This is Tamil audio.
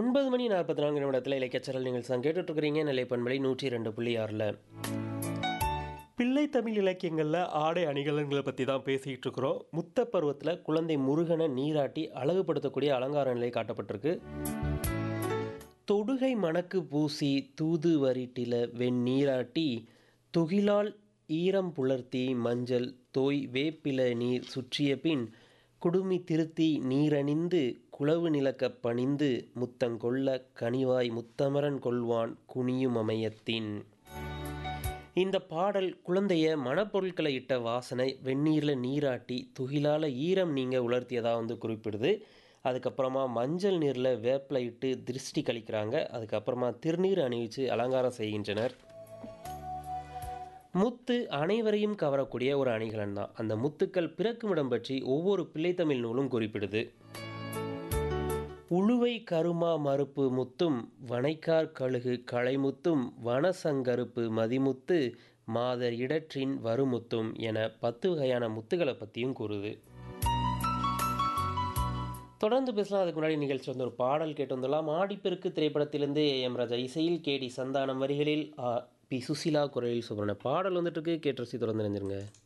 ஒன்பது மணி நாற்பத்தி நான்கு நிமிடத்தில் இலக்கியச்சரல் நீங்கள் தான் கேட்டுட்ருக்கிறீங்க நிலை பண்பலை நூற்றி ரெண்டு புள்ளி ஆறில் பிள்ளை தமிழ் இலக்கியங்களில் ஆடை அணிகலன்களை பற்றி தான் பேசிகிட்டு இருக்கிறோம் முத்த பருவத்தில் குழந்தை முருகனை நீராட்டி அழகுபடுத்தக்கூடிய அலங்கார நிலை காட்டப்பட்டிருக்கு தொடுகை மணக்கு பூசி தூது வரிட்டில வெந்நீராட்டி துகிலால் ஈரம் புலர்த்தி மஞ்சள் தோய் வேப்பில நீர் சுற்றிய பின் குடுமி திருத்தி நீரணிந்து குளவு நிலக்கப் பணிந்து முத்தங்கொள்ள கனிவாய் முத்தமரன் கொள்வான் குனியும் அமையத்தின் இந்த பாடல் குழந்தைய மணப்பொருட்களை இட்ட வாசனை வெந்நீரில் நீராட்டி துகிலால் ஈரம் நீங்க உலர்த்தியதாக வந்து குறிப்பிடுது அதுக்கப்புறமா மஞ்சள் நீரில் வேப்பிலை இட்டு திருஷ்டி கழிக்கிறாங்க அதுக்கப்புறமா திருநீர் அணிவிச்சு அலங்காரம் செய்கின்றனர் முத்து அனைவரையும் கவரக்கூடிய ஒரு அணிகலன் தான் அந்த முத்துக்கள் பிறக்குமிடம் பற்றி ஒவ்வொரு பிள்ளைத்தமிழ் நூலும் குறிப்பிடுது உழுவை கருமா மறுப்பு முத்தும் வனைக்கார் கழுகு களைமுத்தும் வனசங்கருப்பு மதிமுத்து மாதர் இடற்றின் வருமுத்தும் என பத்து வகையான முத்துகளை பற்றியும் கூறுது தொடர்ந்து பேசலாம் அதுக்கு முன்னாடி நிகழ்ச்சி வந்து ஒரு பாடல் கேட்டு வந்துடலாம் ஆடிப்பெருக்கு திரைப்படத்திலிருந்து எம் ராஜா இசையில் கேடி சந்தானம் வரிகளில் ஆ, பி சுசிலா குரலில் சுப்ரன பாடல் வந்துட்டு இருக்கு கேட்டு ரசி தொடர்ந்து நினைஞ்சிருங்க